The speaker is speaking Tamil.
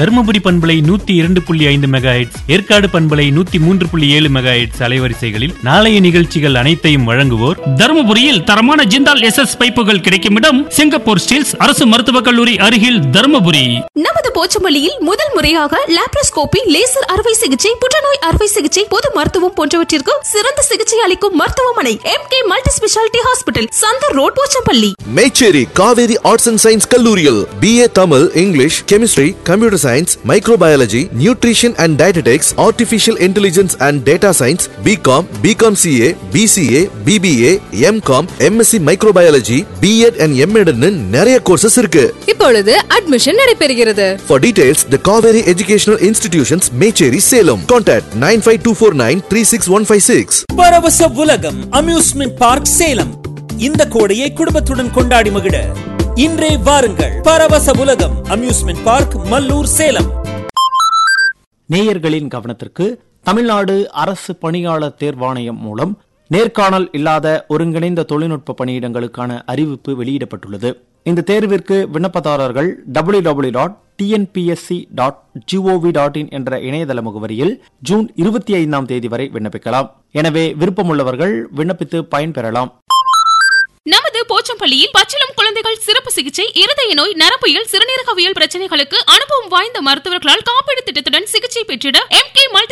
தருமபுரி பண்பலை நூத்தி இரண்டு புள்ளி ஐந்து மெகா ஏற்காடு பண்பலை நூத்தி மூன்று புள்ளி ஏழு மெகா அலைவரிசைகளில் நாளைய நிகழ்ச்சிகள் அனைத்தையும் வழங்குவோர் தருமபுரியில் தரமான ஜிந்தால் எஸ் எஸ் பைப்புகள் கிடைக்கும் இடம் சிங்கப்பூர் ஸ்டீல்ஸ் அரசு மருத்துவக் கல்லூரி அருகில் தருமபுரி நமது போச்சமல்லியில் முதல் முறையாக லாப்ரோஸ்கோபி லேசர் அறுவை சிகிச்சை புற்றுநோய் அறுவை சிகிச்சை பொது மருத்துவம் போன்றவற்றிற்கு சிறந்த சிகிச்சை அளிக்கும் மருத்துவமனை M K multi speciality hospital Chandar road Pochampalli Mecheri Kaveri arts and science கல்லூரியில் BA Tamil English chemistry computer science microbiology nutrition and dietetics artificial intelligence and data science BCom BCom CA BCA BBA MCom MSc microbiology BEd and எம்எட்னு நிறைய கோர்சஸ் இருக்கு இப்பொழுது அட்மிஷன் நடைபெறுகிறது For details, the Kaveri Educational Institutions, Mecheri, Salem. Contact 95249 பரவச உலகம் அம்யூஸ்மெண்ட் பார்க் சேலம் இந்த கோடையை குடும்பத்துடன் கொண்டாடி மகிழ இன்றே வாருங்கள் பரவச உலகம் அம்யூஸ்மெண்ட் பார்க் மல்லூர் சேலம் நேயர்களின் கவனத்திற்கு தமிழ்நாடு அரசு பணியாளர் தேர்வாணையம் மூலம் நேர்காணல் இல்லாத ஒருங்கிணைந்த தொழில்நுட்ப பணியிடங்களுக்கான அறிவிப்பு வெளியிடப்பட்டுள்ளது இந்த தேர்விற்கு விண்ணப்பதாரர்கள் W W dot TNPSC dot GOV dot in என்ற இணையதள முகவரியில் ஜூன் இருபத்தி ஐந்தாம் தேதி வரை விண்ணப்பிக்கலாம் எனவே விருப்பமுள்ளவர்கள் விண்ணப்பித்து பயன்பெறலாம் நமது போச்சம்பள்ளியில் பச்சிளம் குழந்தைகள் சிறப்பு சிகிச்சை இருதய நோய் நரம்பியல் சிறுநீரகவியல் பிரச்சனைகளுக்கு அனுபவம் வாய்ந்த மருத்துவர்களால் காப்பீடு திட்டத்துடன் சிகிச்சை பெற்றிட எம் கே மல்டி